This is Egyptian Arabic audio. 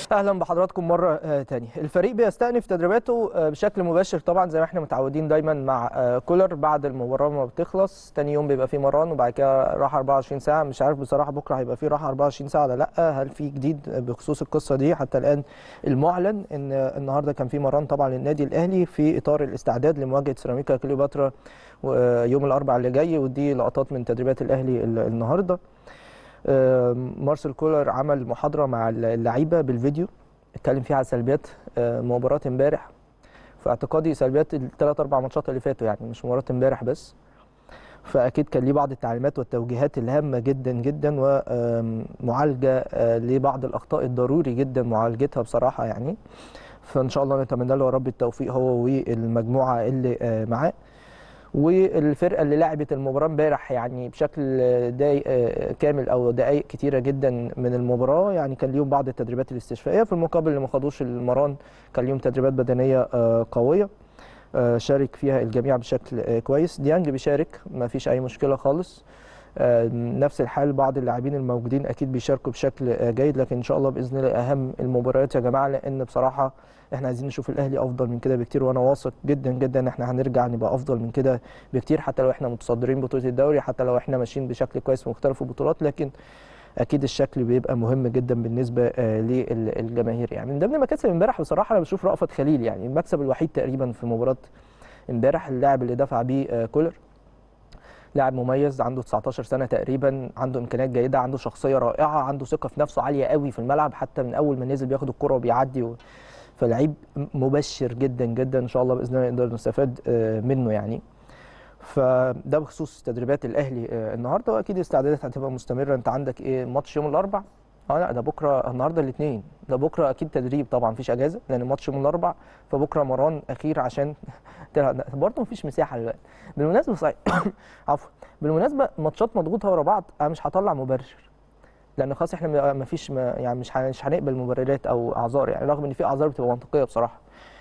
اهلا بحضراتكم مره آه، تانية الفريق بيستأنف تدريباته آه، بشكل مباشر طبعا زي ما احنا متعودين دايما مع آه، كولر بعد المباراه ما بتخلص تاني يوم بيبقى فيه مران وبعد كده راحه 24 ساعه مش عارف بصراحه بكره هيبقى فيه راحه 24 ساعه ولا لا هل في جديد بخصوص القصه دي حتى الان المعلن ان النهارده كان في مران طبعا للنادي الاهلي في اطار الاستعداد لمواجهه سيراميكا كليوباترا يوم الاربعاء اللي جاي ودي لقطات من تدريبات الاهلي ال- النهارده آه، مارسيل كولر عمل محاضره مع اللعيبه بالفيديو اتكلم فيها على سلبيات آه، مباراه امبارح في اعتقادي سلبيات الثلاث اربع ماتشات اللي فاتوا يعني مش مباراه امبارح بس فاكيد كان ليه بعض التعليمات والتوجيهات الهامه جدا جدا ومعالجه لبعض الاخطاء الضروري جدا معالجتها بصراحه يعني فان شاء الله نتمنى له يا رب التوفيق هو والمجموعه اللي آه، معاه والفرقه اللي لعبت المباراه امبارح يعني بشكل دقايق آه، كامل او دقائق كتيره جدا من المباراه يعني كان ليهم بعض التدريبات الاستشفائيه في المقابل اللي ما خدوش المران كان ليهم تدريبات بدنيه آه، قويه آه، شارك فيها الجميع بشكل آه، كويس ديانج بيشارك ما فيش اي مشكله خالص آه، نفس الحال بعض اللاعبين الموجودين اكيد بيشاركوا بشكل آه، جيد لكن ان شاء الله باذن الله اهم المباريات يا جماعه لان بصراحه احنا عايزين نشوف الاهلي افضل من كده بكتير وانا واثق جدا جدا ان احنا هنرجع نبقى افضل من كده بكتير حتى لو احنا متصدرين بطوله الدوري حتى لو احنا ماشيين بشكل كويس في مختلف البطولات لكن اكيد الشكل بيبقى مهم جدا بالنسبه آه، للجماهير يعني من ضمن مكاسب امبارح بصراحه انا بشوف رأفت خليل يعني المكسب الوحيد تقريبا في مباراه امبارح اللاعب اللي دفع بيه آه، كولر لاعب مميز عنده 19 سنه تقريبا عنده امكانيات جيده عنده شخصيه رائعه عنده ثقه في نفسه عاليه قوي في الملعب حتى من اول ما نزل بياخد الكره وبيعدي و... فلعيب مبشر جدا جدا ان شاء الله باذن الله نقدر نستفاد آه، منه يعني فده بخصوص تدريبات الاهلي آه، النهارده واكيد الاستعدادات هتبقى مستمره انت عندك ايه ماتش يوم الاربع اه لا ده بكره النهارده الاثنين ده بكره اكيد تدريب طبعا مفيش اجازه لان الماتش يوم الاربع فبكره مران اخير عشان تلعب برضه مفيش مساحه دلوقتي بالمناسبه صحيح عفوا بالمناسبه ماتشات مضغوطه ورا بعض انا مش هطلع مبرر لان خلاص احنا ما فيش ما يعني مش هن- مش هنقبل مبررات او اعذار يعني رغم ان في اعذار بتبقى منطقيه بصراحه